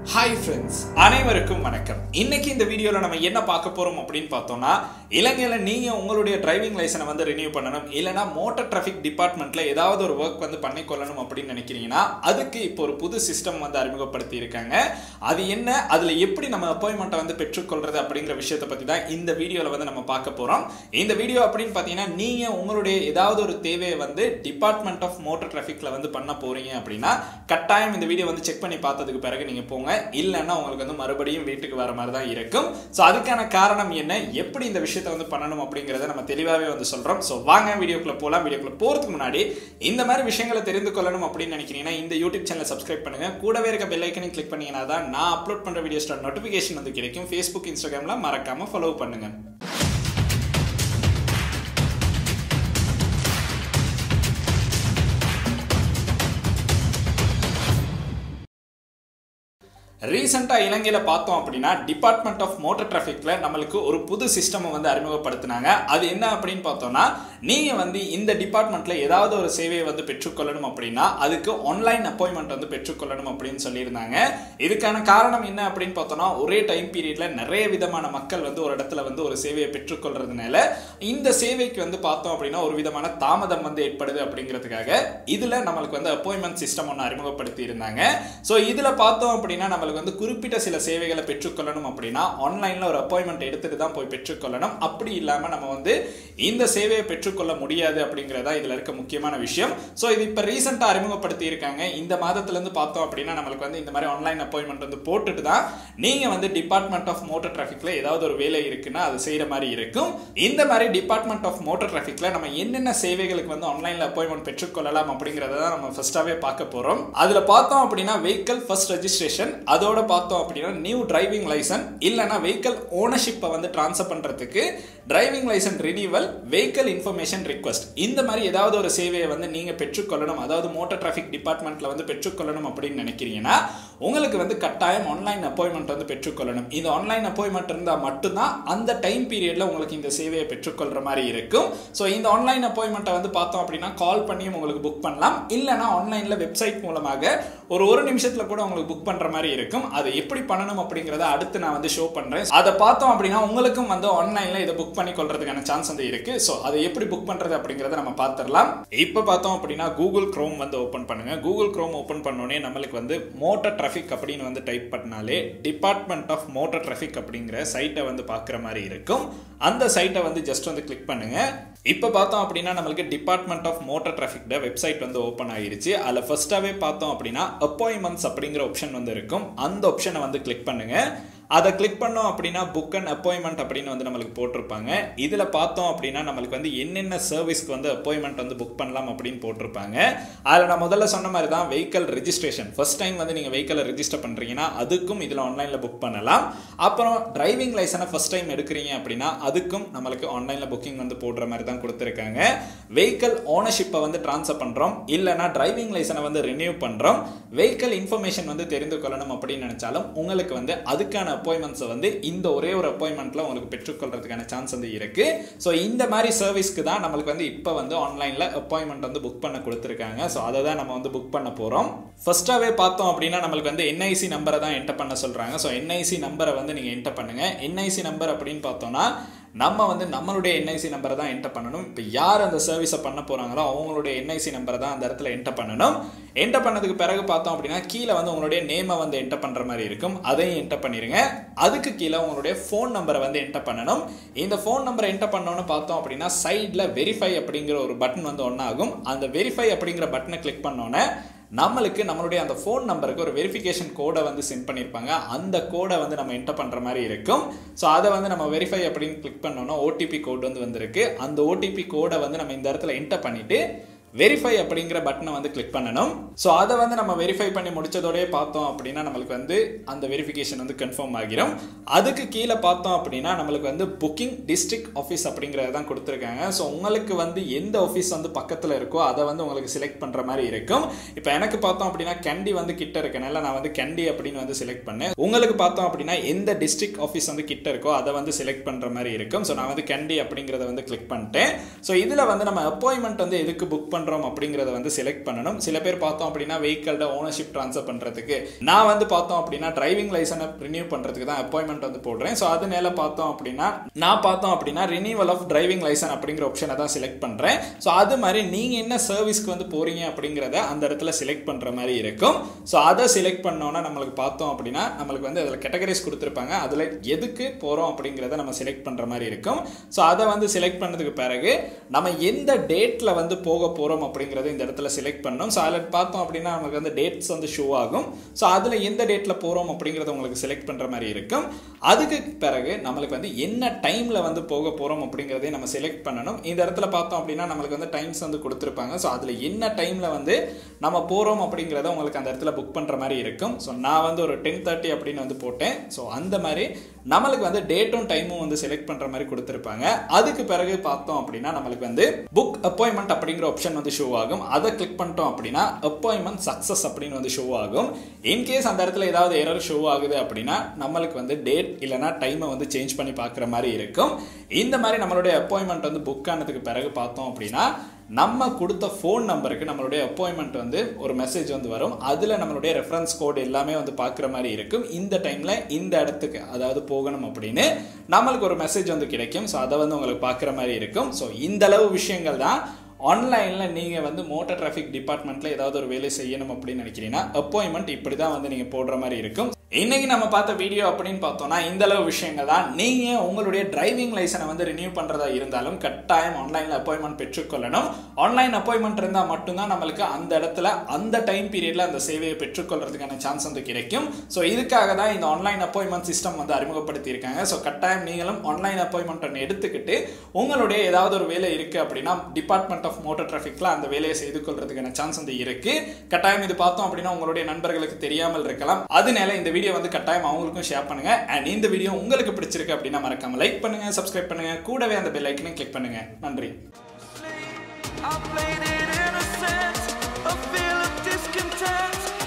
Hi friends அனைவருக்கும் வணக்கம் இன்னைக்கு இந்த வீடியோவில் நம்ம என்ன பார்க்க போறோம் அப்படின்னு பார்த்தோம்னா இலங்கையில் நீங்க உங்களுடைய டிரைவிங் லைசனை வந்து ரினியூ பண்ணணும் இல்லைனா மோட்டார் டிராஃபிக் டிபார்ட்மெண்ட்ல ஏதாவது ஒரு ஒர்க் வந்து பண்ணிக்கொள்ளணும் அப்படின்னு நினைக்கிறீங்கன்னா அதுக்கு இப்போ ஒரு புது சிஸ்டம் வந்து அறிமுகப்படுத்தி இருக்காங்க அது என்ன அதுல எப்படி நம்ம அப்பாயின்மெண்ட்டை வந்து பெற்றுக்கொள்றது அப்படிங்கிற விஷயத்தை பத்தி தான் இந்த வீடியோவில் வந்து நம்ம பார்க்க போறோம் இந்த வீடியோ அப்படின்னு பார்த்தீங்கன்னா நீங்க உங்களுடைய ஏதாவது ஒரு தேவையை வந்து டிபார்ட்மெண்ட் ஆஃப் மோட்டார் டிராஃபிக்ல வந்து பண்ண போறீங்க அப்படின்னா கட்டாயம் இந்த வீடியோ வந்து செக் பண்ணி பார்த்ததுக்கு பிறகு நீங்க போங்க இல்லைன்னா உங்களுக்கு வந்து மறுபடியும் வீட்டுக்கு வர மாதிரி தான் இருக்கும் ஸோ அதுக்கான காரணம் என்ன எப்படி இந்த விஷயத்தை வந்து பண்ணணும் அப்படிங்கிறத நம்ம தெளிவாகவே வந்து சொல்றோம் ஸோ வாங்க வீடியோக்குள்ள போகலாம் வீடியோக்குள்ள போறதுக்கு முன்னாடி இந்த மாதிரி விஷயங்களை தெரிந்து கொள்ளணும் அப்படின்னு நினைக்கிறீங்கன்னா இந்த யூடியூப் சேனலை சப்ஸ்கிரைப் பண்ணுங்க கூடவே இருக்க பெல் ஐக்கனையும் கிளிக் பண்ணீங்கன்னா தான் நான் அப்லோட் பண்ற வீடியோஸ்ட நோட்டிஃபிகேஷன் வந்து கிடைக்கும் ஃபேஸ்புக் இன்ஸ்டாகிராம்ல மறக்காம ஃபாலோ பண்ணுங்க ரீசெண்டாக இலங்கையில் பார்த்தோம் அப்படின்னா டிபார்ட்மெண்ட் ஆஃப் மோட்டார் டிராஃபிக்ல நம்மளுக்கு ஒரு புது சிஸ்டமை வந்து அறிமுகப்படுத்தினாங்க அது என்ன அப்படின்னு பார்த்தோம்னா நீங்கள் வந்து இந்த டிபார்ட்மெண்ட்ல ஏதாவது ஒரு சேவையை வந்து பெற்றுக்கொள்ளணும் அப்படின்னா அதுக்கு ஆன்லைன் அப்பாயின்மெண்ட் வந்து பெற்றுக்கொள்ளணும் அப்படின்னு சொல்லியிருந்தாங்க இதுக்கான காரணம் என்ன அப்படின்னு பார்த்தோம்னா ஒரே டைம் பீரியட்ல நிறைய விதமான மக்கள் வந்து ஒரு இடத்துல வந்து ஒரு சேவையை பெற்றுக்கொள்றதுனால இந்த சேவைக்கு வந்து பார்த்தோம் அப்படின்னா ஒரு விதமான தாமதம் வந்து ஏற்படுது அப்படிங்கிறதுக்காக இதுல நம்மளுக்கு வந்து அப்பாயின்மெண்ட் சிஸ்டம் ஒன்று அறிமுகப்படுத்தி இருந்தாங்க ஸோ இதுல பார்த்தோம் அப்படின்னா நம்மளுக்கு வந்து குறிப்பிட்ட சில சேவைகளை பெற்றுக்கொள்ளணும் அப்படின்னா ஆன்லைன்ல ஒரு அப்பாயின்மெண்ட் எடுத்துட்டு தான் போய் பெற்றுக்கொள்ளணும் அப்படி இல்லாம நம்ம வந்து இந்த சேவையை பெற்றுக்கொள்ள முடியாது அப்படிங்கிறதா இதுல இருக்க முக்கியமான விஷயம் ஸோ இது இப்போ ரீசெண்டாக அறிமுகப்படுத்தி இருக்காங்க இந்த மாதத்துல இருந்து பார்த்தோம் அப்படின்னா நம்மளுக்கு வந்து இந்த மாதிரி ஆன்லைன் அப்பாயின்மெண்ட் வந்து போட்டுட்டு தான் நீங்க வந்து டிபார்ட்மெண்ட் ஆஃப் மோட்டார் டிராஃபிக்ல ஏதாவது ஒரு வேலை இருக்குன்னா அது செய்யற மாதிரி இருக்கும் இந்த மாதிரி டிபார்ட்மெண்ட் ஆஃப் மோட்டார் டிராஃபிக்ல நம்ம என்னென்ன சேவைகளுக்கு வந்து ஆன்லைன்ல அப்பாயின்மெண்ட் பெற்றுக்கொள்ளலாம் அப்படிங்கிறத தான் நம்ம ஃபர்ஸ்டாவே பார்க்க போறோம் அதுல பார்த்தோம் அப்படின்னா வெஹிக்கல் ஃபர்ஸ்ட் ரெஜிஸ்ட்ரேஷன் அதோட பார்த்தோம் அப்படின்னா நியூ டிரைவிங் லைசன் இல்லைனா வெஹிக்கல் ஓனர்ஷிப்பை வந்து ட்ரான்ஸ்ஃபர் பண்ணுறதுக்கு driving licence renewal vehicle information request இந்த மாதிரி ஏதாவது ஒரு சேவையை வந்து நீங்கள் பெற்றுக்கொள்ளணும் அதாவது மோட்டார் டிராஃபிக் டிபார்ட்மெண்ட்டில் வந்து பெற்றுக்கொள்ளணும் அப்படின்னு நினைக்கிறீங்கன்னா உங்களுக்கு வந்து கட்டாயம் ஆன்லைன் அப்பாயின்மெண்ட் வந்து பெற்றுக்கொள்ளணும் இந்த ஆன்லைன் அப்பாயின்மெண்ட் இருந்தால் மட்டும்தான் அந்த டைம் பீரியடில் உங்களுக்கு இந்த சேவையை பெற்றுக்கொள்கிற மாதிரி இருக்கும் ஸோ இந்த ஆன்லைன் அப்பாயின்மெண்ட்டை வந்து பார்த்தோம் அப்படின்னா கால் பண்ணியும் உங்களுக்கு புக் பண்ணலாம் இல்லைனா ஆன்லைனில் வெப்சைட் மூலமாக ஒரு ஒரு நிமிஷத்தில் கூட உங்களுக்கு புக் பண்ணுற மாதிரி இருக்கும் அதை எப்படி பண்ணணும் அப்படிங்கிறத அடுத்து நான் வந்து ஷோ பண்ணுறேன் அதை பார்த்தோம் அப்படின்னா உங்களுக்கும் வந்து ஆன்லைனில் இதை புக் பண்ணி கொள்றதுக்கான சான்ஸ் வந்து இருக்கு ஸோ அதை எப்படி புக் பண்ணுறது அப்படிங்கிறத நம்ம பார்த்துடலாம் இப்போ பார்த்தோம் அப்படின்னா கூகுள் க்ரோம் வந்து ஓப்பன் பண்ணுங்க கூகுள் க்ரோம் ஓப்பன் பண்ணோடனே நம்மளுக்கு வந்து மோட்டார் டிராஃபிக் அப்படின்னு வந்து டைப் பண்ணாலே டிபார்ட்மெண்ட் ஆஃப் மோட்டார் டிராஃபிக் அப்படிங்கிற சைட்டை வந்து பார்க்குற மாதிரி இருக்கும் அந்த சைட்டை வந்து ஜஸ்ட் வந்து கிளிக் பண்ணுங்க இப்போ பார்த்தோம் அப்படின்னா நம்மளுக்கு department of motor traffic website வந்து ஓப்பன் ஆயிருச்சு அதில் ஃபர்ஸ்ட்டாகவே பார்த்தோம் அப்படின்னா அப்பாயின்மெண்ட்ஸ் அப்படிங்கிற ஆப்ஷன் வந்து இருக்கும் அந்த ஆப்ஷனை வந்து கிளிக் பண்ணுங்க அதை கிளிக் பண்ணோம் அப்படின்னா புக் அண்ட் அப்பாயின்மெண்ட் அப்படின்னு வந்து நம்மளுக்கு போட்டிருப்பாங்க இதில் பார்த்தோம் அப்படின்னா நம்மளுக்கு வந்து என்னென்ன சர்வீஸ்க்கு வந்து அப்பாயின்மெண்ட் வந்து புக் பண்ணலாம் அப்படின்னு போட்டிருப்பாங்க அதில் நான் முதல்ல சொன்ன மாதிரி தான் வெஹிக்கல் ரெஜிஸ்ட்ரேஷன் ஃபர்ஸ்ட் டைம் வந்து நீங்கள் வெஹிக்கலை ரெஜிஸ்டர் பண்ணுறீங்கன்னா அதுக்கும் இதில் ஆன்லைனில் புக் பண்ணலாம் அப்புறம் டிரைவிங் லைசனை ஃபர்ஸ்ட் டைம் எடுக்கிறீங்க அப்படின்னா அதுக்கும் நம்மளுக்கு ஆன்லைனில் புக்கிங் வந்து போடுற மாதிரி தான் கொடுத்துருக்காங்க வெஹிக்கல் ஓனர்ஷிப்பை வந்து ட்ரான்ஸ்ஃபர் பண்ணுறோம் இல்லைனா டிரைவிங் லைசனை வந்து ரினியூ பண்ணுறோம் வெஹிக்கல் இன்ஃபர்மேஷன் வந்து தெரிந்து கொள்ளணும் அப்படின்னு நினச்சாலும் உங்களுக்கு வந்து அதுக்கான அப்பாயின்மெண்ட்ஸை வந்து இந்த ஒரே ஒரு அப்பாயின்மெண்ட்டில் உங்களுக்கு பெற்றுக்கொள்றதுக்கான சான்ஸ் வந்து இருக்கு ஸோ இந்த மாதிரி சர்வீஸ்க்கு தான் நம்மளுக்கு வந்து இப்போ வந்து ஆன்லைனில் அப்பாயின்மெண்ட் வந்து புக் பண்ண கொடுத்துருக்காங்க ஸோ அதை தான் நம்ம வந்து புக் பண்ண போகிறோம் ஃபர்ஸ்ட்டாகவே பார்த்தோம் அப்படின்னா நம்மளுக்கு வந்து என்ஐசி நம்பரை தான் என்டர் பண்ண சொல்கிறாங்க ஸோ என்ஐசி நம்பரை வந்து நீங்கள் என்டர் பண்ணுங்க என்ஐசி நம்பர் அப்படின்னு பார்த்தோம்னா நம்ம வந்து நம்மளுடைய என்ஐசி நம்பரை தான் என்டர் பண்ணணும் இப்போ யார் அந்த சர்வீஸை பண்ண போகிறாங்களோ அவங்களுடைய என்ஐசி நம்பரை தான் அந்த இடத்துல என்டர் பண்ணணும் என்டர் பண்ணதுக்கு பிறகு பார்த்தோம் அப்படின்னா கீழே வந்து உங்களுடைய நேமை வந்து என்டர் பண்ணுற மாதிரி இருக்கும் அதையும் என்டர் பண்ணிடுங்க அதுக்கு கீழே உங்களுடைய ஃபோன் நம்பரை வந்து என்டர் பண்ணணும் இந்த ஃபோன் நம்பரை என்டர் பண்ணோன்னு பார்த்தோம் அப்படின்னா சைடில் வெரிஃபை அப்படிங்கிற ஒரு பட்டன் வந்து ஒன்றாகும் அந்த வெரிஃபை அப்படிங்கிற பட்டனை கிளிக் பண்ணோன்னே நம்மளுக்கு நம்மளுடைய அந்த ஃபோன் நம்பருக்கு ஒரு வெரிஃபிகேஷன் கோடை வந்து சென்ட் பண்ணியிருப்பாங்க அந்த கோடை வந்து நம்ம என்டர் பண்ணுற மாதிரி இருக்கும் ஸோ அதை வந்து நம்ம வெரிஃபை அப்படின்னு கிளிக் பண்ணோன்னா ஓடிபி கோட் வந்து வந்திருக்கு அந்த ஓடிபி கோடை வந்து நம்ம இந்த இடத்துல என்டர் பண்ணிவிட்டு வெரிஃபை அப்படிங்கிற பட்டனை வந்து கிளிக் பண்ணணும் ஸோ அதை வந்து நம்ம வெரிஃபை பண்ணி முடிச்சதோடய பார்த்தோம் அப்படின்னா நம்மளுக்கு வந்து அந்த வெரிஃபிகேஷன் வந்து கன்ஃபார்ம் ஆகிரும் அதுக்கு கீழே பார்த்தோம் அப்படின்னா நம்மளுக்கு வந்து புக்கிங் டிஸ்ட்ரிக்ட் ஆஃபீஸ் அப்படிங்கிறத தான் கொடுத்துருக்காங்க ஸோ உங்களுக்கு வந்து எந்த ஆஃபீஸ் வந்து பக்கத்தில் இருக்கோ அதை வந்து உங்களுக்கு செலக்ட் பண்ணுற மாதிரி இருக்கும் இப்போ எனக்கு பார்த்தோம் அப்படின்னா கண்டி வந்து கிட்ட இருக்கனால நான் வந்து கண்டி அப்படின்னு வந்து செலக்ட் பண்ணேன் உங்களுக்கு பார்த்தோம் அப்படின்னா எந்த டிஸ்ட்ரிக்ட் ஆஃபீஸ் வந்து கிட்ட இருக்கோ அதை வந்து செலக்ட் பண்ணுற மாதிரி இருக்கும் ஸோ நான் வந்து கண்டி அப்படிங்கிறத வந்து கிளிக் பண்ணிட்டேன் ஸோ இதில் வந்து நம்ம அப்பாயின்மெண்ட் வந்து எதுக்கு புக் பண்ணுறோம் அப்படிங்கிறத வந்து செலக்ட் பண்ணணும் சில பேர் பார்த்தோம் அப்படின்னா வெஹிக்கல்ட ஓனர்ஷிப் ட்ரான்ஸ்ஃபர் பண்ணுறதுக்கு நான் வந்து பார்த்தோம் அப்படின்னா டிரைவிங் லைசனை ரினியூ பண்ணுறதுக்கு தான் அப்பாயின்மெண்ட் வந்து போடுறேன் ஸோ அதனால பார்த்தோம் அப்படின்னா நான் பார்த்தோம் அப்படின்னா ரினியூவல் ஆஃப் டிரைவிங் லைசன் அப்படிங்கிற ஆப்ஷனை தான் செலக்ட் பண்ணுறேன் ஸோ அது மாதிரி நீங்கள் என்ன சர்வீஸ்க்கு வந்து போகிறீங்க அப்படிங்கிறத அந்த இடத்துல செலக்ட் பண்ணுற மாதிரி இருக்கும் ஸோ அதை செலக்ட் பண்ணோன்னா நம்மளுக்கு பார்த்தோம் அப்படின்னா நம்மளுக்கு வந்து அதில் கேட்டகரிஸ் கொடுத்துருப்பாங்க அதில் எதுக்கு போகிறோம் அப்படிங்கிறத நம்ம செலக்ட் பண்ணுற மாதிரி இருக்கும் ஸோ அதை வந்து செலக்ட் பண்ணதுக்கு பிறகு நம்ம எந்த டேட்டில் வந்து போக போகிறோம் அப்படிங்கிறத இந்த இடத்துல செலக்ட் பண்ணணும் ஸோ அதில் பார்த்தோம் அப்படின்னா நமக்கு வந்து டேட்ஸ் வந்து ஷோ ஆகும் ஸோ அதில் எந்த டேட்டில் போகிறோம் அப்படிங்கிறத உங்களுக்கு செலக்ட் பண்ணுற மாதிரி இருக்கும் அதுக்கு பிறகு நம்மளுக்கு வந்து என்ன டைமில் வந்து போக போகிறோம் அப்படிங்கிறதையும் நம்ம செலக்ட் பண்ணணும் இந்த இடத்துல பார்த்தோம் அப்படின்னா நம்மளுக்கு வந்து டைம்ஸ் வந்து கொடுத்துருப்பாங்க ஸோ அதில் என்ன டைமில் வந்து நம்ம போகிறோம் அப்படிங்கிறத உங்களுக்கு அந்த இடத்துல புக் பண்ணுற மாதிரி இருக்கும் ஸோ நான் வந்து ஒரு டென் தேர்ட்டி அப்படின்னு வந்து போட்டேன் ஸோ அந்த மாதிரி நம்மளுக்கு வந்து டேட்டும் டைமும் வந்து செலக்ட் பண்ணுற மாதிரி கொடுத்துருப்பாங்க அதுக்கு பிறகு பார்த்தோம் அப்படின்னா நம்மளுக்கு வந்து புக் அப்பாயின்மெண்ட் அப்படிங்கிற ஆப்ஷன் வந்து ஷோ ஆகும் அதை கிளிக் பண்ணிட்டோம் அப்படின்னா அப்பாயின்மெண்ட் சக்ஸஸ் அப்படின்னு வந்து ஷோ ஆகும் இன்கேஸ் அந்த இடத்துல ஏதாவது எரர் ஷோ ஆகுது அப்படின்னா நம்மளுக்கு வந்து டேட் இல்லைனா டைமை வந்து சேஞ்ச் பண்ணி பார்க்குற மாதிரி இருக்கும் இந்த மாதிரி நம்மளுடைய அப்பாயின்மெண்ட் வந்து புக் ஆனதுக்கு பிறகு பார்த்தோம் அப்படின்னா நம்ம கொடுத்த ஃபோன் நம்பருக்கு நம்மளுடைய அப்பாயின்மெண்ட் வந்து ஒரு மெசேஜ் வந்து வரும் அதில் நம்மளுடைய ரெஃபரன்ஸ் கோட் எல்லாமே வந்து பார்க்குற மாதிரி இருக்கும் இந்த டைமில் இந்த இடத்துக்கு அதாவது போகணும் அப்படின்னு நம்மளுக்கு ஒரு மெசேஜ் வந்து கிடைக்கும் ஸோ அதை வந்து உங்களுக்கு பார்க்குற மாதிரி இருக்கும் ஸோ இந்த அளவு விஷயங்கள் தான் ஆன்லைனில் நீங்கள் வந்து மோட்டார் டிராஃபிக் டிபார்ட்மெண்ட்டில் ஏதாவது ஒரு வேலை செய்யணும் அப்படின்னு நினைக்கிறீங்கன்னா அப்பாயின்மெண்ட் இப்படி தான் வந்து நீங்கள் போடுற மாதிரி இருக்கும் இன்னைக்கு நம்ம பார்த்த வீடியோ அப்படின்னு பார்த்தோம்னா இந்த அளவு விஷயங்கள் தான் நீங்கள் உங்களுடைய டிரைவிங் லைசனை வந்து ரினியூ பண்ணுறதா இருந்தாலும் கட்டாயம் ஆன்லைனில் அப்பாயின்மெண்ட் பெற்றுக்கொள்ளணும் ஆன்லைன் அப்பாயின்மெண்ட் இருந்தால் மட்டும்தான் நம்மளுக்கு அந்த இடத்துல அந்த டைம் பீரியடில் அந்த சேவையை பெற்றுக்கொள்றதுக்கான சான்ஸ் வந்து கிடைக்கும் ஸோ இதுக்காக தான் இந்த ஆன்லைன் அப்பாயின்மெண்ட் சிஸ்டம் வந்து அறிமுகப்படுத்தி இருக்காங்க ஸோ கட்டாயம் நீங்களும் ஆன்லைன் அப்பாயின்மெண்ட் ஒன்று எடுத்துக்கிட்டு உங்களுடைய ஏதாவது ஒரு வேலை இருக்குது அப்படின்னா டிபார்ட்மெண்ட் ஆஃப் மோட்டார் டிராஃபிக்கில் அந்த வேலையை செய்து கொள்றதுக்கான சான்ஸ் வந்து இருக்கு கட்டாயம் இது பார்த்தோம் அப்படின்னா உங்களுடைய நண்பர்களுக்கு தெரியாமல் இருக்கலாம் அதனால இந்த வீடியோ வந்து கட்டாயம் அவங்களுக்கும் ஷேர் பண்ணுங்க அண்ட் இந்த வீடியோ உங்களுக்கு பிடிச்சிருக்கு அப்படின்னா மறக்காம லைக் பண்ணுங்க சப்ஸ்கிரைப் பண்ணுங்க கூடவே அந்த பெல் ஐக்கனையும் கிளிக் பண்ணுங்க நன்றி I played it innocent, a feel of discontent.